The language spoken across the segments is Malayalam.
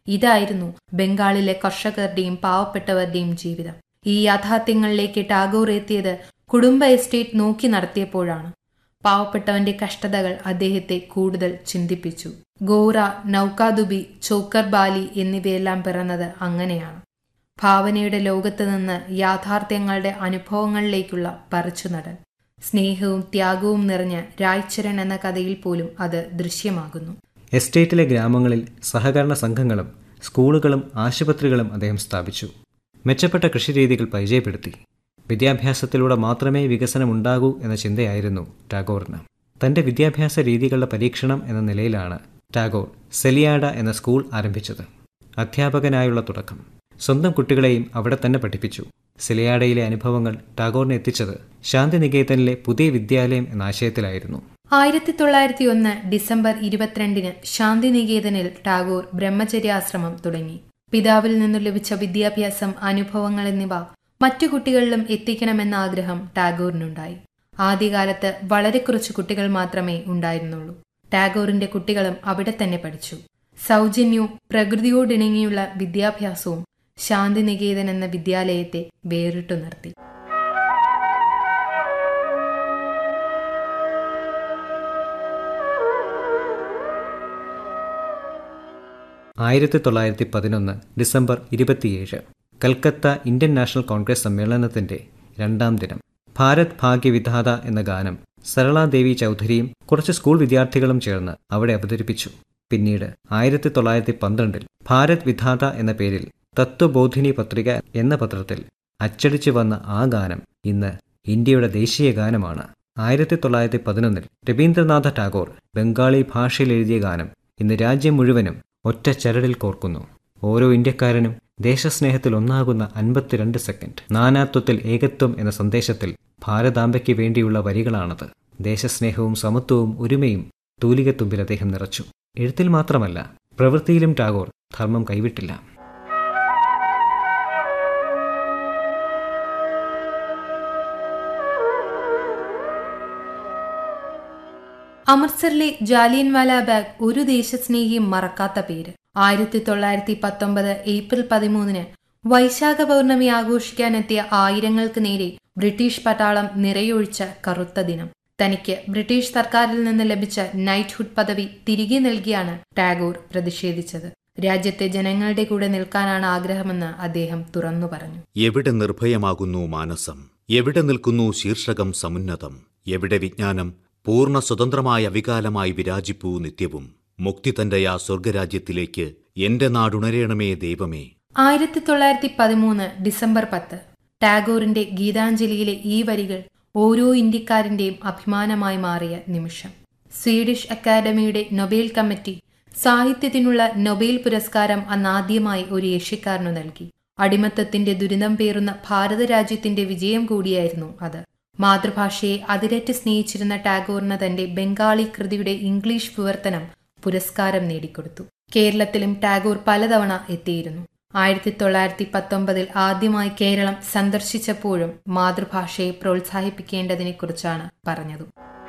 ഇതായിരുന്നു ബംഗാളിലെ കർഷകരുടെയും പാവപ്പെട്ടവരുടെയും ജീവിതം ഈ യാഥാർത്ഥ്യങ്ങളിലേക്ക് ടാഗോർ എത്തിയത് കുടുംബ എസ്റ്റേറ്റ് നോക്കി നടത്തിയപ്പോഴാണ് പാവപ്പെട്ടവന്റെ കഷ്ടതകൾ അദ്ദേഹത്തെ കൂടുതൽ ചിന്തിപ്പിച്ചു ഗോറ നൌകാദുബി ചോക്കർ ബാലി എന്നിവയെല്ലാം പിറന്നത് അങ്ങനെയാണ് ഭാവനയുടെ ലോകത്ത് നിന്ന് യാഥാർത്ഥ്യങ്ങളുടെ അനുഭവങ്ങളിലേക്കുള്ള പറിച്ചുനടൽ സ്നേഹവും ത്യാഗവും നിറഞ്ഞ രായ്ചരൺ എന്ന കഥയിൽ പോലും അത് ദൃശ്യമാകുന്നു എസ്റ്റേറ്റിലെ ഗ്രാമങ്ങളിൽ സഹകരണ സംഘങ്ങളും സ്കൂളുകളും ആശുപത്രികളും അദ്ദേഹം സ്ഥാപിച്ചു മെച്ചപ്പെട്ട കൃഷിരീതികൾ പരിചയപ്പെടുത്തി വിദ്യാഭ്യാസത്തിലൂടെ മാത്രമേ വികസനമുണ്ടാകൂ എന്ന ചിന്തയായിരുന്നു ടാഗോറിന് തന്റെ വിദ്യാഭ്യാസ രീതികളുടെ പരീക്ഷണം എന്ന നിലയിലാണ് ടാഗോർ സെലിയാഡ എന്ന സ്കൂൾ ആരംഭിച്ചത് അധ്യാപകനായുള്ള തുടക്കം സ്വന്തം കുട്ടികളെയും അവിടെ തന്നെ പഠിപ്പിച്ചു സെലിയാഡയിലെ അനുഭവങ്ങൾ ടാഗോറിനെ എത്തിച്ചത് ശാന്തിനികേതനിലെ പുതിയ വിദ്യാലയം എന്ന ആശയത്തിലായിരുന്നു ആയിരത്തി തൊള്ളായിരത്തി ഒന്ന് ഡിസംബർ ഇരുപത്തിരണ്ടിന് ശാന്തിനികേതനിൽ ടാഗോർ ബ്രഹ്മചര്യാശ്രമം തുടങ്ങി പിതാവിൽ നിന്നു ലഭിച്ച വിദ്യാഭ്യാസം അനുഭവങ്ങൾ എന്നിവ മറ്റു കുട്ടികളിലും എത്തിക്കണമെന്ന ആഗ്രഹം ടാഗോറിനുണ്ടായി ആദ്യകാലത്ത് വളരെ കുറച്ച് കുട്ടികൾ മാത്രമേ ഉണ്ടായിരുന്നുള്ളൂ ടാഗോറിന്റെ കുട്ടികളും അവിടെ തന്നെ പഠിച്ചു സൗജന്യവും പ്രകൃതിയോടിണങ്ങിയുള്ള വിദ്യാഭ്യാസവും ശാന്തിനികേതൻ എന്ന വിദ്യാലയത്തെ വേറിട്ടു നിർത്തി ആയിരത്തി തൊള്ളായിരത്തി പതിനൊന്ന് ഡിസംബർ ഇരുപത്തിയേഴ് കൽക്കത്ത ഇന്ത്യൻ നാഷണൽ കോൺഗ്രസ് സമ്മേളനത്തിന്റെ രണ്ടാം ദിനം ഭാരത് ഭാഗ്യവിധാത എന്ന ഗാനം സരളാദേവി ചൗധരിയും കുറച്ച് സ്കൂൾ വിദ്യാർത്ഥികളും ചേർന്ന് അവിടെ അവതരിപ്പിച്ചു പിന്നീട് ആയിരത്തി തൊള്ളായിരത്തി പന്ത്രണ്ടിൽ ഭാരത് വിധാത എന്ന പേരിൽ തത്വബോധിനി പത്രിക എന്ന പത്രത്തിൽ അച്ചടിച്ചു വന്ന ആ ഗാനം ഇന്ന് ഇന്ത്യയുടെ ദേശീയ ഗാനമാണ് ആയിരത്തി തൊള്ളായിരത്തി പതിനൊന്നിൽ രവീന്ദ്രനാഥ ടാഗോർ ബംഗാളി ഭാഷയിൽ എഴുതിയ ഗാനം ഇന്ന് രാജ്യം മുഴുവനും ഒറ്റ ചരടിൽ കോർക്കുന്നു ഓരോ ഇന്ത്യക്കാരനും ദേശസ്നേഹത്തിൽ ഒന്നാകുന്ന അൻപത്തിരണ്ട് സെക്കൻഡ് നാനാത്വത്തിൽ ഏകത്വം എന്ന സന്ദേശത്തിൽ ഭാരതാംബയ്ക്ക് വേണ്ടിയുള്ള വരികളാണത് ദേശസ്നേഹവും സമത്വവും ഒരുമയും തൂലികത്തുമ്പിൽ അദ്ദേഹം നിറച്ചു എഴുത്തിൽ മാത്രമല്ല പ്രവൃത്തിയിലും ടാഗോർ ധർമ്മം കൈവിട്ടില്ല അമൃത്സറിലെ ജാലിയൻവാല ബാഗ് ഒരു ദേശസ്നേഹിയും മറക്കാത്ത പേര് ആയിരത്തി തൊള്ളായിരത്തി പത്തൊമ്പത് ഏപ്രിൽ പതിമൂന്നിന് വൈശാഖ പൗർണമി ആഘോഷിക്കാനെത്തിയ ആയിരങ്ങൾക്ക് നേരെ ബ്രിട്ടീഷ് പട്ടാളം നിറയൊഴിച്ച കറുത്ത ദിനം തനിക്ക് ബ്രിട്ടീഷ് സർക്കാരിൽ നിന്ന് ലഭിച്ച നൈറ്റ്ഹുഡ് പദവി തിരികെ നൽകിയാണ് ടാഗോർ പ്രതിഷേധിച്ചത് രാജ്യത്തെ ജനങ്ങളുടെ കൂടെ നിൽക്കാനാണ് ആഗ്രഹമെന്ന് അദ്ദേഹം തുറന്നു പറഞ്ഞു എവിടെ നിർഭയമാകുന്നു മാനസം എവിടെ നിൽക്കുന്നു ശീർഷകം സമുന്നതം എവിടെ വിജ്ഞാനം പൂർണ്ണ സ്വതന്ത്രമായ അവികാലമായി വിരാജിപ്പൂ നിത്യവും മുക്തി തന്റെയാ സ്വർഗരാജ്യത്തിലേക്ക് എന്റെ നാടുണരേണമേ ദൈവമേ ആയിരത്തി തൊള്ളായിരത്തി പതിമൂന്ന് ഡിസംബർ പത്ത് ടാഗോറിന്റെ ഗീതാഞ്ജലിയിലെ ഈ വരികൾ ഓരോ ഇന്ത്യക്കാരന്റെയും അഭിമാനമായി മാറിയ നിമിഷം സ്വീഡിഷ് അക്കാദമിയുടെ നൊബേൽ കമ്മിറ്റി സാഹിത്യത്തിനുള്ള നൊബേൽ പുരസ്കാരം അന്നാദ്യമായി ഒരു ഏഷ്യക്കാരനു നൽകി അടിമത്തത്തിന്റെ ദുരിതം പേറുന്ന ഭാരതരാജ്യത്തിന്റെ വിജയം കൂടിയായിരുന്നു അത് മാതൃഭാഷയെ അതിരറ്റ് സ്നേഹിച്ചിരുന്ന ടാഗോറിന് തന്റെ ബംഗാളി കൃതിയുടെ ഇംഗ്ലീഷ് വിവർത്തനം പുരസ്കാരം നേടിക്കൊടുത്തു കേരളത്തിലും ടാഗോർ പലതവണ എത്തിയിരുന്നു ആയിരത്തി തൊള്ളായിരത്തി പത്തൊമ്പതിൽ ആദ്യമായി കേരളം സന്ദർശിച്ചപ്പോഴും മാതൃഭാഷയെ പ്രോത്സാഹിപ്പിക്കേണ്ടതിനെക്കുറിച്ചാണ് പറഞ്ഞത്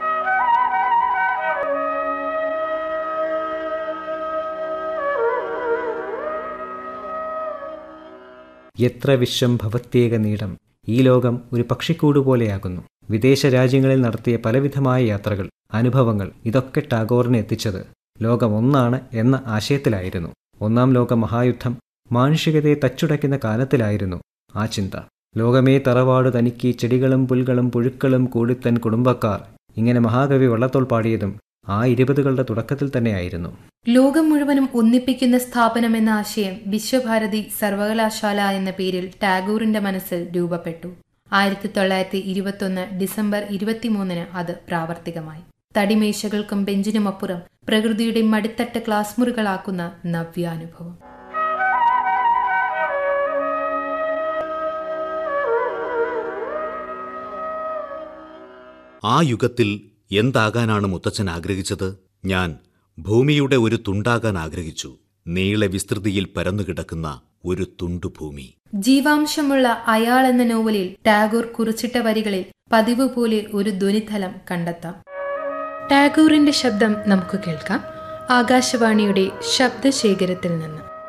എത്ര വിശ്വം ഭവത്യേക നീളം ഈ ലോകം ഒരു പക്ഷിക്കൂട് പോലെയാകുന്നു വിദേശ രാജ്യങ്ങളിൽ നടത്തിയ പലവിധമായ യാത്രകൾ അനുഭവങ്ങൾ ഇതൊക്കെ ടാഗോറിനെ എത്തിച്ചത് ലോകം ഒന്നാണ് എന്ന ആശയത്തിലായിരുന്നു ഒന്നാം ലോക മഹായുദ്ധം മാനുഷികതയെ തച്ചുടയ്ക്കുന്ന കാലത്തിലായിരുന്നു ആ ചിന്ത ലോകമേ തറവാട് തനിക്ക് ചെടികളും പുൽകളും പുഴുക്കളും കൂടിത്തൻ കുടുംബക്കാർ ഇങ്ങനെ മഹാകവി വള്ളത്തോൾ പാടിയതും ആ ഇരുപതുകളുടെ തുടക്കത്തിൽ തന്നെയായിരുന്നു ലോകം മുഴുവനും ഒന്നിപ്പിക്കുന്ന സ്ഥാപനം എന്ന ആശയം വിശ്വഭാരതി സർവകലാശാല എന്ന പേരിൽ ടാഗോറിന്റെ മനസ്സിൽ രൂപപ്പെട്ടു ആയിരത്തി തൊള്ളായിരത്തി ഇരുപത്തൊന്ന് ഡിസംബർ ഇരുപത്തിമൂന്നിന് അത് പ്രാവർത്തികമായി തടിമേശകൾക്കും ബെഞ്ചിനുമപ്പുറം പ്രകൃതിയുടെ മടിത്തട്ട് ക്ലാസ് മുറികളാക്കുന്ന നവ്യാനുഭവം ആ യുഗത്തിൽ എന്താകാനാണ് മുത്തച്ഛൻ ആഗ്രഹിച്ചത് ഞാൻ ഭൂമിയുടെ ഒരു തുണ്ടാകാൻ ആഗ്രഹിച്ചു നീളെ വിസ്തൃതിയിൽ പരന്നുകിടക്കുന്ന ഒരു തുണ്ടുഭൂമി ജീവാംശമുള്ള അയാൾ എന്ന നോവലിൽ ടാഗോർ കുറിച്ചിട്ട വരികളിൽ പതിവ് പോലെ ഒരു ധ്വനിതലം കണ്ടെത്താം ടാഗോറിന്റെ ശബ്ദം നമുക്ക് കേൾക്കാം ആകാശവാണിയുടെ ശബ്ദശേഖരത്തിൽ നിന്ന്